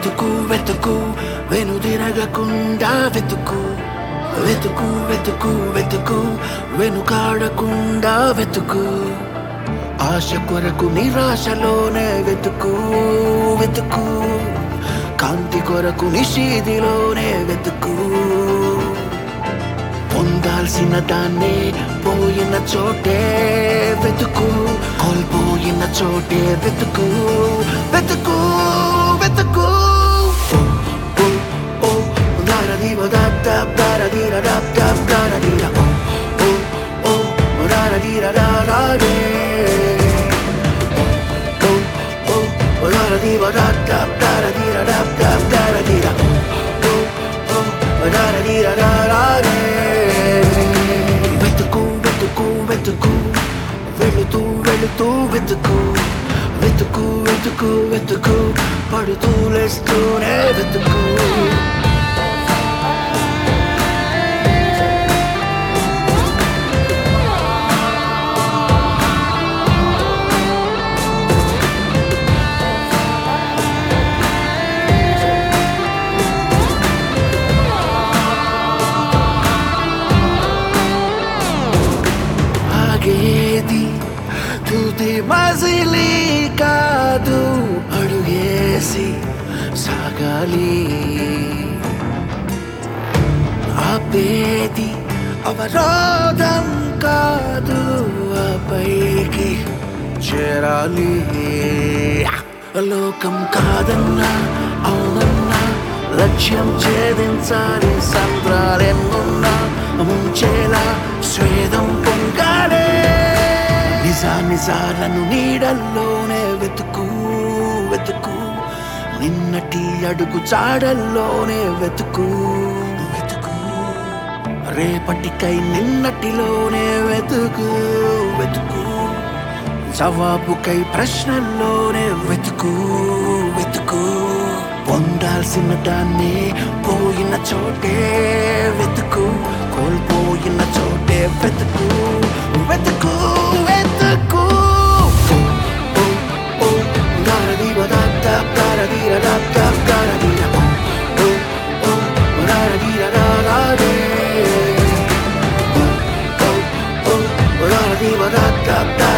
వెతుకు వెతుకు వెనుదిరగకుండా వెతుకు వెతుకు వెతుకు వెతుకు వెనుకాడకుండా వెతుకు ఆశ కొరకు నిరాశలోనే వెతుకు వెతుకు కాంతి కొరకు నిషీదిలోనే వెతుకు పొందాల్సిన దాన్ని పోయిన చోటే వెతుకు కోల్పోయిన చోటే వెతుకు వెతుకు వెతుకు ఓ, ఓ, ఓ, దారదీవ దాప్ దాప్ దారదీర దాప్ దాప్ దారదీర ఓ, ఓ, ఓ, దారదీర దారాడే. ఓ, ఓ, ఓ, దారదీవ దాప్ దాప్ దారదీర దాప్ దాప్ దారదీర ఓ, ఓ, ఓ, దారదీర దారాడే. వెతుకు వెతుకు వెతుకు వెళుతూ వెళుతూ వెతుకు వెతుకు వెతుకు వెతుకు పడుతూ లేస్తూనే వెతుకు ఆగేది తుది మజిలీ కాదు అడుగేసి సాగాలి ఆపేది అవరోధం కాదు ఆ పైకి చేరాలి లోకం కాదన్నా అవునన్నా లక్ష్యం ఛేదించాలి సంద్రాలెన్నున్నా ముంచేలా స్వేదం పొంగాలే నిజా నిజాలను నీడల్లోనే వెతుకు వెతుకు నిన్నటి అడుగు చాడల్లోనే వెతుకు వెతుకు రేపటికై నిన్నటిలోనే వెతుకు వెతుకు జవాబుకై ప్రశ్నల్లోనే వెతుకు వెతుకు పొందాల్సిన దాన్ని పోయిన చోటే వెతుకు కోల్పోయిన చోటే వెతుకు వెతుకు వెతుకు ఓ, ఓ, దారదీవ దాప్ దాప్ దారదీర దాప్ దాప్ దారదీర ఓ, ఓ, ఓ, దారదీర దారాడే. ఓ, ఓ, ఓ, దారదీవ దాప్ దాప్ దారదీర